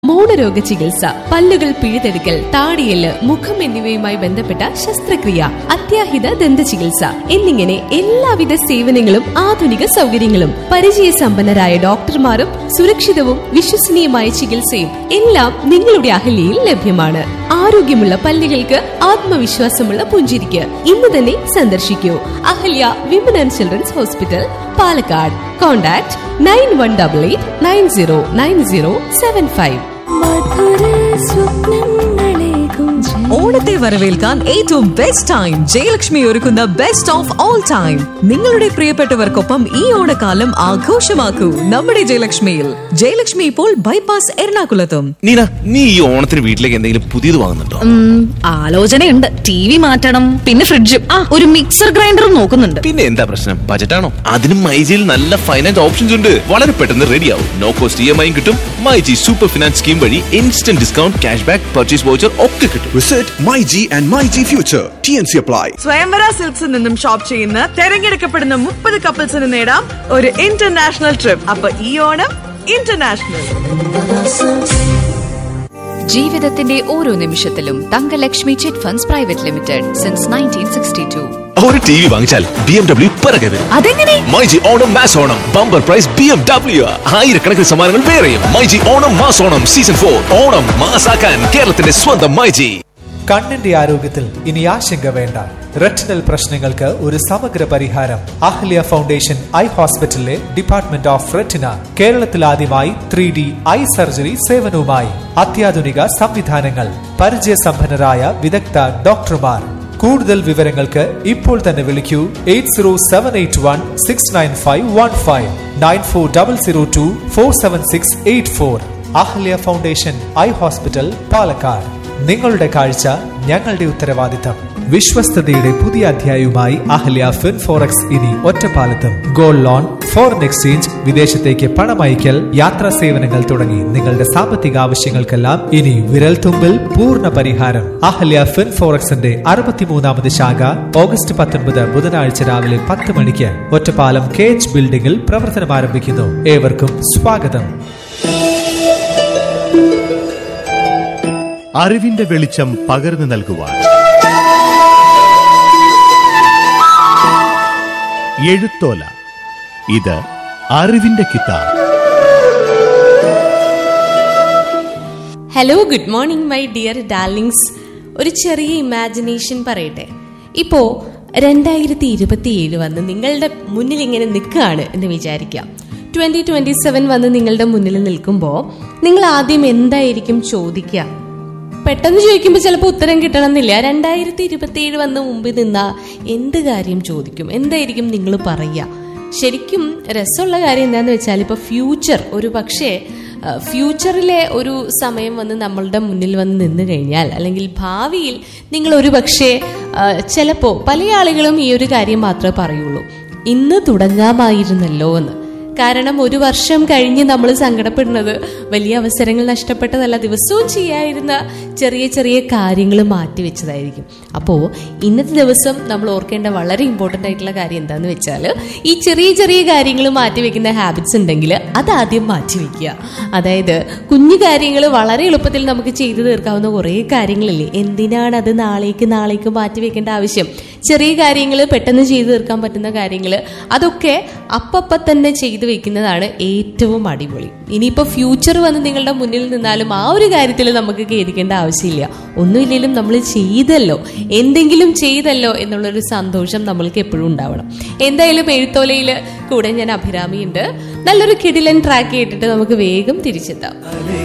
മൗനരോഗ ചികിത്സ പല്ലുകൾ പിഴുതെടുക്കൽ താടിയല് മുഖം എന്നിവയുമായി ബന്ധപ്പെട്ട ശസ്ത്രക്രിയ അത്യാഹിത ദന്ത ചികിത്സ എന്നിങ്ങനെ എല്ലാവിധ സേവനങ്ങളും ആധുനിക സൗകര്യങ്ങളും പരിചയസമ്പന്നരായ ഡോക്ടർമാരും സുരക്ഷിതവും വിശ്വസനീയമായ ചികിത്സയും എല്ലാം നിങ്ങളുടെ അഹല്യയിൽ ലഭ്യമാണ് ആരോഗ്യമുള്ള പല്ലുകൾക്ക് ആത്മവിശ്വാസമുള്ള പുഞ്ചിരിക്ക് ഇന്ന് തന്നെ സന്ദർശിക്കൂ Ahalya women and children's hospital Palakkad contact nine one double eight nine zero nine zero seven five മധുര സ്വപ്നങ്ങളേകും ഓണത്തെ വരവേൽക്കാൻ ഏറ്റവും ബെസ്റ്റ് ടൈം ജയലക്ഷ്മി ഒരുക്കുന്ന ബെസ്റ്റ് ഓഫ് ഓൾ ടൈം നിങ്ങളുടെ പ്രിയപ്പെട്ടവർക്കൊപ്പം ഈ ഓണക്കാലം ആഘോഷമാക്കൂ നമ്മുടെ ജയലക്ഷ്മിയിൽ ജയലക്ഷ്മി ഇപ്പോൾ ബൈപ്പാസ് എറണാകുളത്തും നീന നീ ഈ ഓണത്തിന് വീട്ടിലേക്ക് എന്തെങ്കിലും പുതിയത് വാങ്ങുന്നുണ്ടോ ഉം, ആലോചനയുണ്ട് ടി വി മാറ്റണം പിന്നെ ഫ്രിഡ്ജും ആ ഒരു മിക്സർ ഗ്രൈൻഡറും നോക്കുന്നുണ്ട് പിന്നെ എന്താ പ്രശ്നം ബജറ്റാണോ അതിനും മൈജിയിൽ നല്ല ഫൈനാൻസ് ഓപ്ഷൻസ് ഉണ്ട് വളരെ പെട്ടെന്ന് റെഡിയാവും no cost E M I കിട്ടും മൈജി സൂപ്പർ ഫിനാൻസ് സ്കീം വഴി instant discount cash back purchase voucher ഒക്കെ കിട്ടും Visit MyG and MyG Future. TNC apply. സ്വയംവര സിൽക്സിൽ നിന്നും ഷോപ്പ് ചെയ്യുന്ന തെരഞ്ഞെടുക്കപ്പെടുന്ന മുപ്പത് കപ്പിൾസിന് നേടാം ഒരു ഇന്റർനാഷണൽ ട്രിപ്പ് അപ്പൊ ഈ ഓണം ഇന്റർനാഷണൽ ജീവിതത്തിന്റെ ഓരോ നിമിഷത്തിലും Thankalakshmi chit funds private limited since nineteen sixty two ഒരു ടി വി വാങ്ങിച്ചാൽ ബി എം ഡബ്ല്യു പിറകെ വരും അതെങ്ങനെ myG Onam mass Onam bumper prize B M W ആയിരക്കണക്കിന് സമ്മാനങ്ങൾ വേറെയും myG Onam mass Onam season for Onam മാസാക്കാൻ കേരളത്തിന്റെ സ്വന്തം മൈജി കണ്ണിന്റെ ആരോഗ്യത്തിൽ ഇനി ആശങ്ക വേണ്ട റെറ്റിനൽ പ്രശ്നങ്ങൾക്ക് ഒരു സമഗ്ര പരിഹാരം അഹ്ല്യ ഫൗണ്ടേഷൻ ഐ ഹോസ്പിറ്റലിലെ ഡിപ്പാർട്ട്മെന്റ് ഓഫ് റെറ്റിന കേരളത്തിൽ ആദ്യമായി ത്രീ ഡി ഐ സർജറി സേവനവുമായി അത്യാധുനിക സംവിധാനങ്ങൾ പരിചയസമ്പന്നരായ വിദഗ്ധ ഡോക്ടർമാർ കൂടുതൽ വിവരങ്ങൾക്ക് ഇപ്പോൾ തന്നെ വിളിക്കൂ eight zero seven eight one six nine five one five nine four double zero two four seven six eight four Ahalya foundation eye hospital Palakkad നിങ്ങളുടെ കാഴ്ച ഞങ്ങളുടെ ഉത്തരവാദിത്തം വിശ്വസ്തയുടെ പുതിയ അധ്യായവുമായി അഹല്യ ഫിൻ ഫോറക്സ് ഇനി ഒറ്റപ്പാലത്തും ഗോൾഡ് ലോൺ ഫോറിൻ എക്സ്ചേഞ്ച് വിദേശത്തേക്ക് പണമയക്കൽ യാത്രാ സേവനങ്ങൾ തുടങ്ങി നിങ്ങളുടെ സാമ്പത്തിക ആവശ്യങ്ങൾക്കെല്ലാം ഇനി വിരൽ തുമ്പിൽ പൂർണ്ണ പരിഹാരം അഹല്യ ഫിൻ ഫോറക്സിന്റെ അറുപത്തിമൂന്നാമത് ശാഖ ഓഗസ്റ്റ് പത്തൊൻപത് ബുധനാഴ്ച രാവിലെ പത്ത് മണിക്ക് ഒറ്റപ്പാലം കെ എച്ച് ബിൽഡിംഗിൽ പ്രവർത്തനം ആരംഭിക്കുന്നു ഏവർക്കും സ്വാഗതം അറിവിന്റെ വെളിച്ചം പകർന്നു നൽകുവാൻ എഴുത്തോല ഇത് അറിവിന്റെ കിതാബ് hello good morning my dear darlings ഒരു ചെറിയ ഇമാജിനേഷൻ പറയട്ടെ ഇപ്പോ രണ്ടായിരത്തി ഇരുപത്തിയേഴ് വന്ന് നിങ്ങളുടെ മുന്നിൽ ഇങ്ങനെ നിൽക്കുകയാണ് എന്ന് വിചാരിക്കാം ട്വന്റി ട്വന്റി സെവൻ വന്ന് നിങ്ങളുടെ മുന്നിൽ നിൽക്കുമ്പോൾ നിങ്ങൾ ആദ്യം എന്തായിരിക്കും ചോദിക്കുക പെട്ടെന്ന് ചോദിക്കുമ്പോൾ ചിലപ്പോൾ ഉത്തരം കിട്ടണമെന്നില്ല രണ്ടായിരത്തി ഇരുപത്തിയേഴ് വന്ന് മുമ്പിൽ നിന്നാ എന്ത് കാര്യം ചോദിക്കും എന്തായിരിക്കും നിങ്ങൾ പറയുക ശരിക്കും രസമുള്ള കാര്യം എന്താണെന്ന് വെച്ചാൽ ഇപ്പോൾ ഫ്യൂച്ചർ ഒരു പക്ഷേ ആ, ഫ്യൂച്ചറിലെ ഒരു സമയം വന്ന് നമ്മളുടെ മുന്നിൽ വന്ന് നിന്ന് കഴിഞ്ഞാൽ അല്ലെങ്കിൽ ഭാവിയിൽ നിങ്ങൾ ഒരു പക്ഷേ ചിലപ്പോൾ പല ആളുകളും ഈ ഒരു കാര്യം മാത്രമേ പറയുള്ളൂ ഇന്ന് തുടങ്ങാമായിരുന്നല്ലോ എന്ന് കാരണം ഒരു വർഷം കഴിഞ്ഞ് നമ്മൾ സങ്കടപ്പെടുന്നത് വലിയ അവസരങ്ങൾ നഷ്ടപ്പെട്ടതല്ല ദിവസവും ചെയ്യാതിരുന്ന ചെറിയ ചെറിയ കാര്യങ്ങൾ മാറ്റിവെച്ചതായിരിക്കും അപ്പോൾ ഇന്നത്തെ ദിവസം നമ്മൾ ഓർക്കേണ്ട വളരെ ഇമ്പോർട്ടൻ്റ് ആയിട്ടുള്ള കാര്യം എന്താന്ന് വെച്ചാൽ ഈ ചെറിയ ചെറിയ കാര്യങ്ങൾ മാറ്റിവെക്കുന്ന ഹാബിറ്റ്സ് ഉണ്ടെങ്കിൽ അത് ആദ്യം മാറ്റിവെക്കുക അതായത് കുഞ്ഞു കാര്യങ്ങൾ വളരെ എളുപ്പത്തിൽ നമുക്ക് ചെയ്തു തീർക്കാവുന്ന കുറേ കാര്യങ്ങളില്ലേ എന്തിനാണ് അത് നാളേക്ക് നാളേക്ക് മാറ്റിവെക്കേണ്ട ആവശ്യം ചെറിയ കാര്യങ്ങൾ പെട്ടെന്ന് ചെയ്തു തീർക്കാൻ പറ്റുന്ന കാര്യങ്ങൾ അതൊക്കെ അപ്പപ്പ തന്നെ ചെയ്തു വെക്കുന്നതാണ് ഏറ്റവും അടിപൊളി ഇനിയിപ്പോൾ ഫ്യൂച്ചർ വന്ന് നിങ്ങളുടെ മുന്നിൽ നിന്നാലും ആ ഒരു കാര്യത്തിൽ നമുക്ക് ഖേദിക്കേണ്ട ആവശ്യമില്ല ഒന്നുമില്ലെങ്കിലും നമ്മൾ ചെയ്തല്ലോ എന്തെങ്കിലും ചെയ്തല്ലോ എന്നുള്ളൊരു സന്തോഷം നമ്മൾക്ക് എപ്പോഴും ഉണ്ടാവണം എന്തായാലും എഴുത്തോലയിൽ കൂടെ ഞാൻ അഭിരാമിയുണ്ട് നല്ലൊരു കിടിലൻ ട്രാക്ക് കേട്ടിട്ട് നമുക്ക് വേഗം തിരിച്ചെത്താം